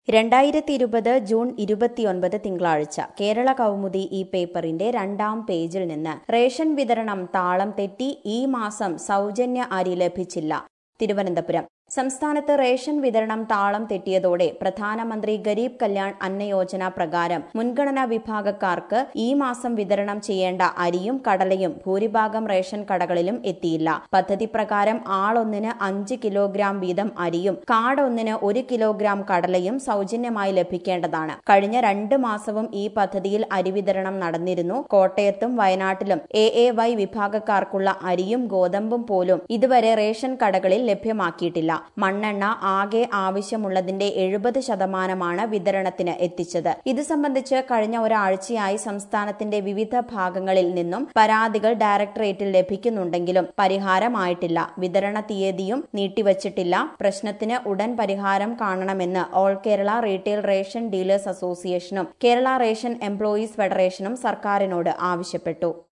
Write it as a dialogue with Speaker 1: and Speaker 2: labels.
Speaker 1: രണ്ടായിരത്തി ഇരുപത് ജൂൺ ഇരുപത്തിയൊൻപത് തിങ്കളാഴ്ച കേരള കൗമുദി ഈ പേപ്പറിന്റെ രണ്ടാം പേജിൽ നിന്ന് റേഷൻ വിതരണം താളം തെറ്റി ഈ മാസം സൗജന്യ അരി ലഭിച്ചില്ല തിരുവനന്തപുരം സംസ്ഥാനത്ത് റേഷൻ വിതരണം താളം തെറ്റിയതോടെ പ്രധാനമന്ത്രി ഗരീബ് കല്യാൺ അന്നയോജന പ്രകാരം മുൻഗണനാ വിഭാഗക്കാർക്ക് ഈ മാസം വിതരണം ചെയ്യേണ്ട അരിയും കടലയും ഭൂരിഭാഗം റേഷൻ കടകളിലും എത്തിയില്ല പദ്ധതി പ്രകാരം ആളൊന്നിന് അഞ്ച് കിലോഗ്രാം വീതം അരിയും കാർഡ് ഒന്നിന് ഒരു കിലോഗ്രാം കടലയും സൗജന്യമായി ലഭിക്കേണ്ടതാണ് കഴിഞ്ഞ രണ്ട് മാസവും ഈ പദ്ധതിയിൽ അരി വിതരണം നടന്നിരുന്നു കോട്ടയത്തും വയനാട്ടിലും എ എ വൈ വിഭാഗക്കാർക്കുള്ള അരിയും ഗോതമ്പും പോലും ഇതുവരെ റേഷൻ കടകളിൽ ലഭ്യമാക്കിയിട്ടില്ല മണ്ണെണ്ണ ആകെ ആവശ്യമുള്ളതിന്റെ എഴുപത് ശതമാനമാണ് വിതരണത്തിന് എത്തിച്ചത് ഇത് സംബന്ധിച്ച് കഴിഞ്ഞ ഒരാഴ്ചയായി സംസ്ഥാനത്തിന്റെ വിവിധ ഭാഗങ്ങളിൽ നിന്നും പരാതികൾ ഡയറക്ടറേറ്റിൽ ലഭിക്കുന്നുണ്ടെങ്കിലും പരിഹാരമായിട്ടില്ല വിതരണ തീയതിയും നീട്ടിവച്ചിട്ടില്ല പ്രശ്നത്തിന് ഉടൻ പരിഹാരം കാണണമെന്ന് all Kerala retail ration dealers അസോസിയേഷനും കേരള റേഷൻ എംപ്ലോയീസ് ഫെഡറേഷനും സർക്കാരിനോട് ആവശ്യപ്പെട്ടു